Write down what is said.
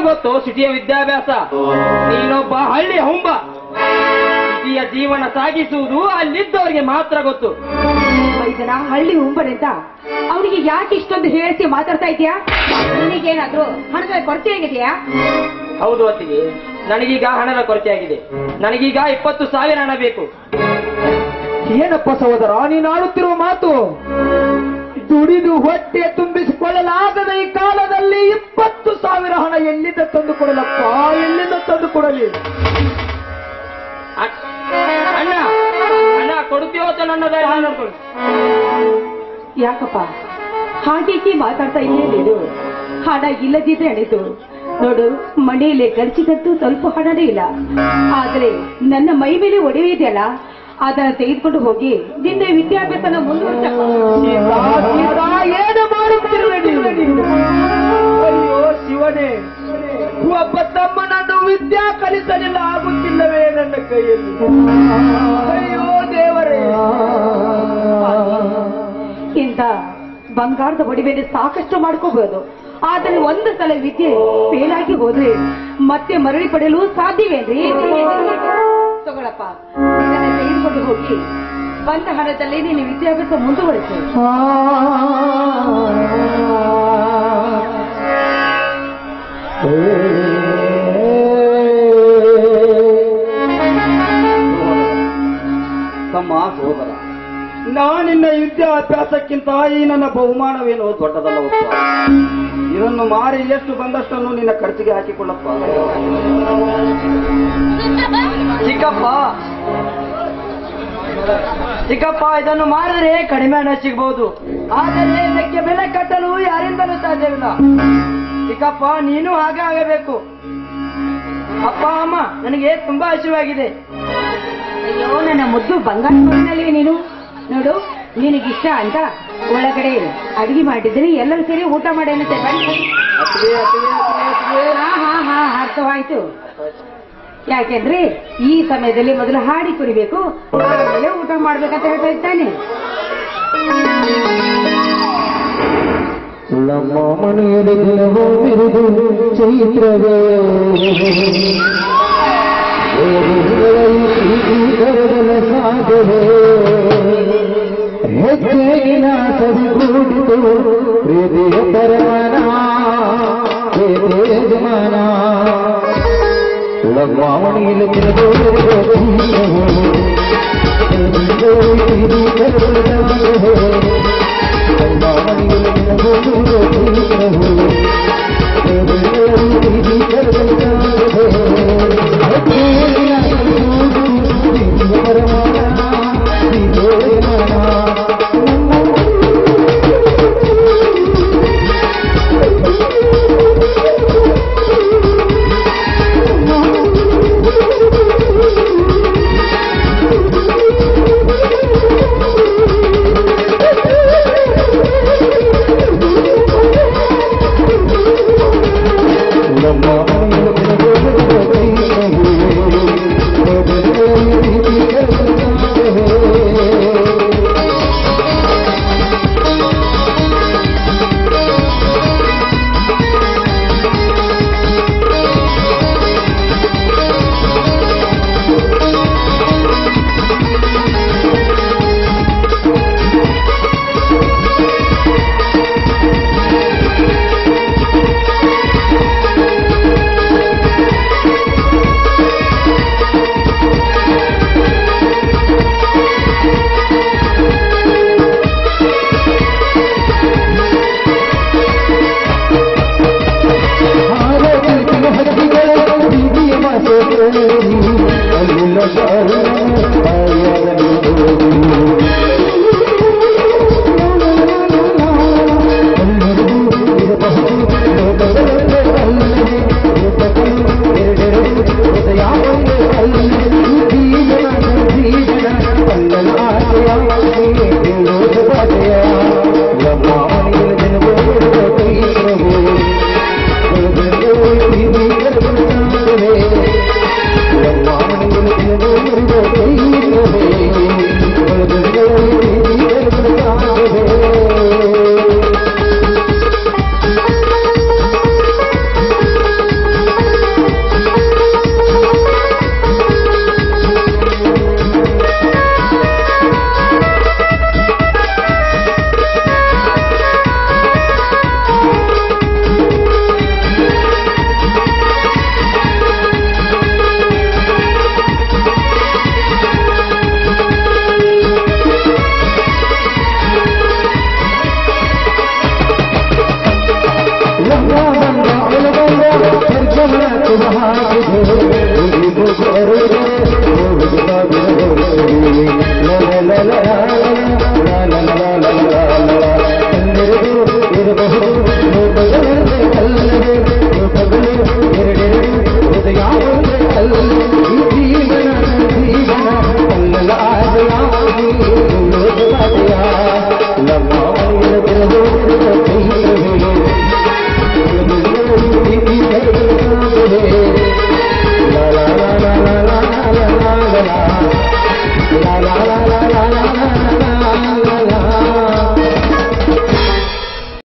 ಗೊತ್ತು ಸಿಟಿಯ ವಿದ್ಯಾಭ್ಯಾಸ ನೀನೊಬ್ಬ ಹಳ್ಳಿ ಹುಂಬ ಸಿಟಿಯ ಜೀವನ ಸಾಗಿಸುವುದು ಅಲ್ಲಿದ್ದವರಿಗೆ ಮಾತ್ರ ಗೊತ್ತು ಇದನ್ನ ಹಳ್ಳಿ ಹುಂಬರಿಂದ ಅವನಿಗೆ ಯಾಕೆ ಇಷ್ಟೊಂದು ಹೇಳಿಸಿ ಮಾತಾಡ್ತಾ ಇದೀಯಾ ನಿನಗೇನಾದ್ರೂ ಹಣದ ಕೊರತೆ ಆಗಿದೆಯಾ ಹೌದು ಅತ್ತಿಗೆ ನನಗೀಗ ಹಣದ ಕೊರತೆ ಆಗಿದೆ ನನಗೀಗ ಇಪ್ಪತ್ತು ಸಾವಿರ ಹಣ ಬೇಕು ಏನಪ್ಪ ಸಹೋದರ ನೀನು ಆಡುತ್ತಿರುವ ಮಾತು ದುಡಿದು ಹೊಟ್ಟೆ ತುಂಬಿಸಿಕೊಳ್ಳಲಾಗದ ಈ ಕಾಲದಲ್ಲಿ ಇಪ್ಪತ್ತು ಸಾವಿರ ಹಣ ಎಲ್ಲಿಂದ ತಂದು ಕೊಡಲಪ್ಪ ಎಲ್ಲಿಂದ ತಂದು ಕೊಡಲಿ ಅ- ಅಣ್ಣ ಅಣ್ಣ ಕೊಡ್ತೀವೋ ಅಥವಾ ನನ್ನ ದಾರಿ ನಾನು ನೋಡ್ಕೊಳ್ಳಿ ಯಾಕಪ್ಪ ಹಾಗೇಕೆ ಮಾತಾಡ್ತಾ ಇದೆಯಾ ನೀನು ಹಣ ಇಲ್ಲದಿದ್ರೆ ಅಣಿತು ನೋಡು ಮನೆಯಲ್ಲಿ ಖರ್ಚಿಗಂತೂ ಸ್ವಲ್ಪ ಹಣನೇ ಇಲ್ಲ ಆದ್ರೆ ನನ್ನ ಮೈ ಮೇಲೆ ಒಡವೆ ಇದೆಯಲ್ಲ ಅದನ್ನ ತೆಗೆದುಕೊಂಡು ಹೋಗಿ ನಿನ್ನೆ ವಿದ್ಯಾಭ್ಯಾಸನ ಮುಂದುವರ್ಸಪ್ಪ ಸೀತಾ, ಸೀತಾ, ಏನು ಮಾಡುತ್ತಿರುವೆ ನೀನು? ಅಯ್ಯೋ ಶಿವನೇ ಒಬ್ಬ ತಮ್ಮನನ್ನು ವಿದ್ಯಾ ಕಲಿಸಲಿಲ್ಲ ಆಗುತ್ತಿಲ್ಲವೇ ನನ್ನ ಕೈಯಲ್ಲಿ ಅಯ್ಯೋ ದೇವರೇ ಇಂಥ ಬಂಗಾರದ ಒಡವೆನೆ ಸಾಕಷ್ಟು ಮಾಡ್ಕೋಬಹುದು ಆದ್ರೆ ಒಂದು ಸಲ ವಿದ್ಯೆ ಫೇಲ್ ಆಗಿ ಹೋದ್ರೆ ಮತ್ತೆ ಮರಳಿ ಪಡೆಯಲು ಸಾಧ್ಯವೇನ್ರಿ ತಗೊಳಪ್ಪ ಇದನ್ನ ತೆಗೆದುಕೊಂಡು ಹೋಗಿ ಬಂದ ಹಣದಲ್ಲಿ ನೀನು ವಿದ್ಯಾಭ್ಯಾಸ ಮುಂದುವರಿಸು ತಮ್ಮ ಸೋದರ ನಾನಿನ್ನ ವಿದ್ಯಾಭ್ಯಾಸಕ್ಕಿಂತ ಈ ನನ್ನ ಬಹುಮಾನವೇನು ದೊಡ್ಡದಲ್ಲವಪ್ಪ ಇದನ್ನು ಮಾರಿ ಎಷ್ಟು ಬಂದಷ್ಟನ್ನು ನಿನ್ನ ಖರ್ಚಿಗೆ ಹಾಕಿಕೊಳ್ಳಪ್ಪ ಚಿಕ್ಕಪ್ಪ ಚಿಕ್ಕಪ್ಪ ಇದನ್ನು ಮಾರಿದ್ರೆ ಕಡಿಮೆ ಹಣ ಸಿಗಬಹುದು ಆದರೆ ಇದಕ್ಕೆ ಬೆಲೆ ಕಟ್ಟಲು ಯಾರಿಂದಲೂ ಸಾಧ್ಯವಿಲ್ಲ ಚಿಕ್ಕಪ್ಪ ನೀನು ಹಾಗೆ ಆಗಬೇಕು ಅಪ್ಪ ಅಮ್ಮ ನನಗೆ ತುಂಬಾ ಹಸಿವಾಗಿದೆ ಅಯ್ಯೋ ನನ್ನ ಮುದ್ದು ಬಂಗಾರ ಮಗನಲ್ಲಿ ನೀನು ನೋಡು ನಿನಗಿಷ್ಟ ಅಂತ ಒಳಗಡೆ ಅಡಿಗೆ ಮಾಡಿದ್ರೆ ಎಲ್ಲರೂ ಸೇರಿ ಊಟ ಮಾಡಿ ಅನ್ನತ್ತೆ ಬನ್ನಿ. ಅತ್ತಿಗೆ, ಅತ್ತಿಗೆ, ಅತ್ತಿಗೆ, ಅತ್ತಿಗೆ. ಹಾ ಹಾ ಹಾ ಅರ್ಥವಾಯ್ತು ಯಾಕೆಂದ್ರೆ ಈ ಸಮಯದಲ್ಲಿ ಮೊದಲು ಹಾಡಿ ಕುಡಿಬೇಕು ಆಮೇಲೆ ಊಟ ಮಾಡ್ಬೇಕಂತ ಹೇಳ್ತಾ ಇದ್ದಾನೆ ನಮ್ಮ ಮನೆಯಲ್ಲಿ ದಿನವೂ ಬಿರುದು ಚೈತ್ರವೇ ಕರಗಲ ಸಾಧವೇ ಹೆಜ್ಜೆಗಿನ ಸರಿಗೂಡಿತು ಪ್ರೀತಿಯ ಪರಮನ ಪ್ರೀತಿಯ ಯಜಮಾನ ನಮ್ಮ ಮನೆಯಲ್ಲಿ ದಿನವೂ ಬಿರುದು ಚೈತ್ರವೇ la la la la la la la la la